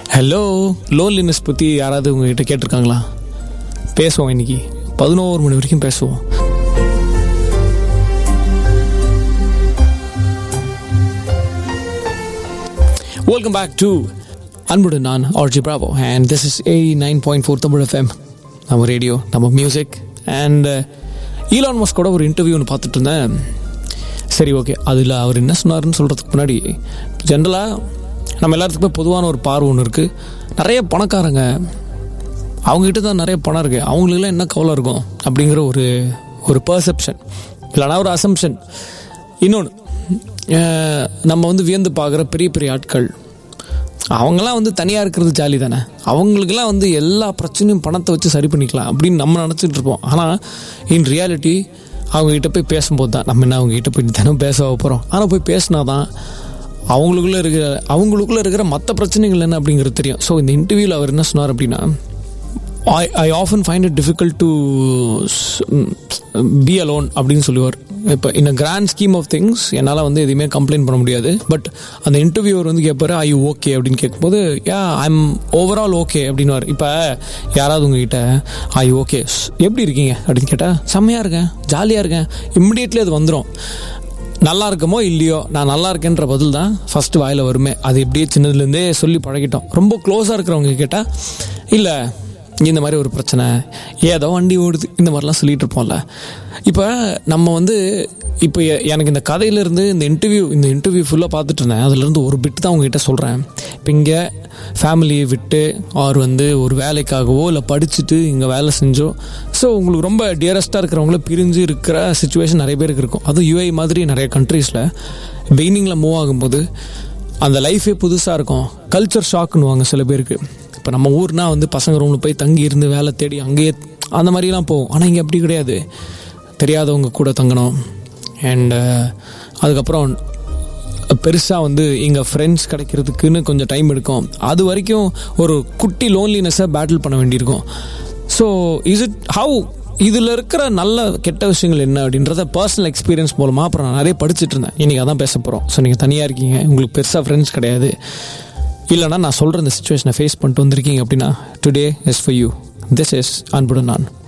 hello loneliness பற்றி யாராவது உங்ககிட்ட கேட்டிருக்காங்களா பேசுவோம் இன்னைக்கு பதினோரு மணி வரைக்கும் பேசுவோம் வெல்கம் பேக் டு அன்புடன் நான் RJ Bravo and this is eighty nine point four Tamil FM நம்ம ரேடியோ நம்ம மியூசிக் அண்ட் ஈலான் மஸ்கோட ஒரு இன்டர்வியூ ஒன்று பார்த்துட்டு இருந்தேன் சரி ஓகே அதில் அவர் என்ன சொன்னாருன்னு சொல்கிறதுக்கு முன்னாடி ஜென்ரலாக நம்ம எல்லாத்துக்குமே பொதுவான ஒரு பார்வை ஒன்று இருக்குது நிறைய பணக்காரங்க அவங்ககிட்ட தான் நிறைய பணம் இருக்குது அவங்களுக்குலாம் என்ன கவலை இருக்கும் அப்படிங்கிற ஒரு ஒரு பர்செப்ஷன் இல்லைனா ஒரு அசம்ஷன் இன்னொன்று நம்ம வந்து வியந்து பார்க்குற பெரிய பெரிய ஆட்கள் அவங்களாம் வந்து தனியாக இருக்கிறது ஜாலி தானே அவங்களுக்கெல்லாம் வந்து எல்லா பிரச்சனையும் பணத்தை வச்சு சரி பண்ணிக்கலாம் அப்படின்னு நம்ம நினச்சிட்டு இருப்போம் ஆனால் இன் ரியாலிட்டி அவங்ககிட்ட போய் பேசும்போது தான் நம்ம என்ன அவங்ககிட்ட போய் தினம் பேச போகிறோம் ஆனால் போய் பேசினா தான் அவங்களுக்குள்ளே இருக்கிற அவங்களுக்குள்ளே இருக்கிற மற்ற பிரச்சனைகள் என்ன அப்படிங்கிறது தெரியும் ஸோ இந்த இன்டர்வியூவில் அவர் என்ன சொன்னார் அப்படின்னா I I often find it difficult to be alone அப்படின்னு சொல்லுவார் இப்போ இந்த கிராண்ட் ஸ்கீம் ஆஃப் திங்ஸ் என்னால் வந்து எதுவுமே கம்ப்ளைண்ட் பண்ண முடியாது பட் அந்த இன்டர்வியூவர் வந்து கேட்பாரு ஐ யூ ஓகே அப்படின்னு கேட்கும்போது யா ஐம் ஓவரால் ஓகே அப்படின்னுவார் இப்போ யாராவது உங்ககிட்ட ஐ ஓகே எப்படி இருக்கீங்க அப்படின்னு கேட்டால் செம்மையாக இருக்கேன் ஜாலியாக இருக்கேன் இம்மிடியட்லி அது வந்துடும் நல்லா இருக்கமோ இல்லையோ நான் நல்லா இருக்கேன்ற பதில் தான் ஃபஸ்ட்டு வாயில் வருமே அது எப்படியே சின்னதுலேருந்தே சொல்லி பழகிட்டோம் ரொம்ப க்ளோஸாக இருக்கிறவங்க கேட்டால் இல்லை இந்த மாதிரி ஒரு பிரச்சனை ஏதோ வண்டி ஓடுது இந்த மாதிரிலாம் சொல்லிட்டு இருப்போம்ல இப்போ நம்ம வந்து இப்போ எனக்கு இந்த கதையிலேருந்து இந்த இன்டர்வியூ இந்த இன்டர்வியூ ஃபுல்லாக பார்த்துட்டு இருந்தேன் அதுலேருந்து ஒரு பிட்டு தான் உங்ககிட்ட சொல்கிறேன் இப்போ இங்கே ஃபேமிலியை விட்டு ஆர் வந்து ஒரு வேலைக்காகவோ இல்லை படிச்சுட்டு இங்கே வேலை செஞ்சோ ஸோ உங்களுக்கு ரொம்ப டியரஸ்ட்டாக இருக்கிறவங்கள பிரிஞ்சு இருக்கிற சுச்சுவேஷன் நிறைய பேருக்கு இருக்கும் அதுவும் யூஐ மாதிரி நிறைய கண்ட்ரீஸில் பெய்னிங்கில் மூவ் ஆகும்போது அந்த லைஃபே புதுசாக இருக்கும் கல்ச்சர் ஷாக்குன்னுவாங்க சில பேருக்கு இப்போ நம்ம ஊர்னா வந்து பசங்க ரூமில் போய் தங்கி இருந்து வேலை தேடி அங்கேயே அந்த மாதிரிலாம் போகும் ஆனால் இங்கே அப்படி கிடையாது தெரியாதவங்க கூட தங்கணும் அண்டு அதுக்கப்புறம் பெருசாக வந்து இங்கே ஃப்ரெண்ட்ஸ் கிடைக்கிறதுக்குன்னு கொஞ்சம் டைம் எடுக்கும் அது வரைக்கும் ஒரு குட்டி லோன்லினஸை பேட்டில் பண்ண வேண்டியிருக்கும் ஸோ இஸ் இட் ஹவு இதில் இருக்கிற நல்ல கெட்ட விஷயங்கள் என்ன அப்படின்றத பர்சனல் எக்ஸ்பீரியன்ஸ் மூலமாக அப்புறம் நான் நிறைய படிச்சுட்டு இருந்தேன் இன்றைக்கி அதான் பேச போகிறோம் ஸோ நீங்கள் தனியாக இருக்கீங்க உங்களுக்கு பெருசாக ஃப்ரெண்ட்ஸ் கிடையாது இல்லைனா நான் சொல்கிற இந்த சுச்சுவேஷனை ஃபேஸ் பண்ணிட்டு வந்திருக்கீங்க அப்படின்னா today is for you this is அன்புடன் நான்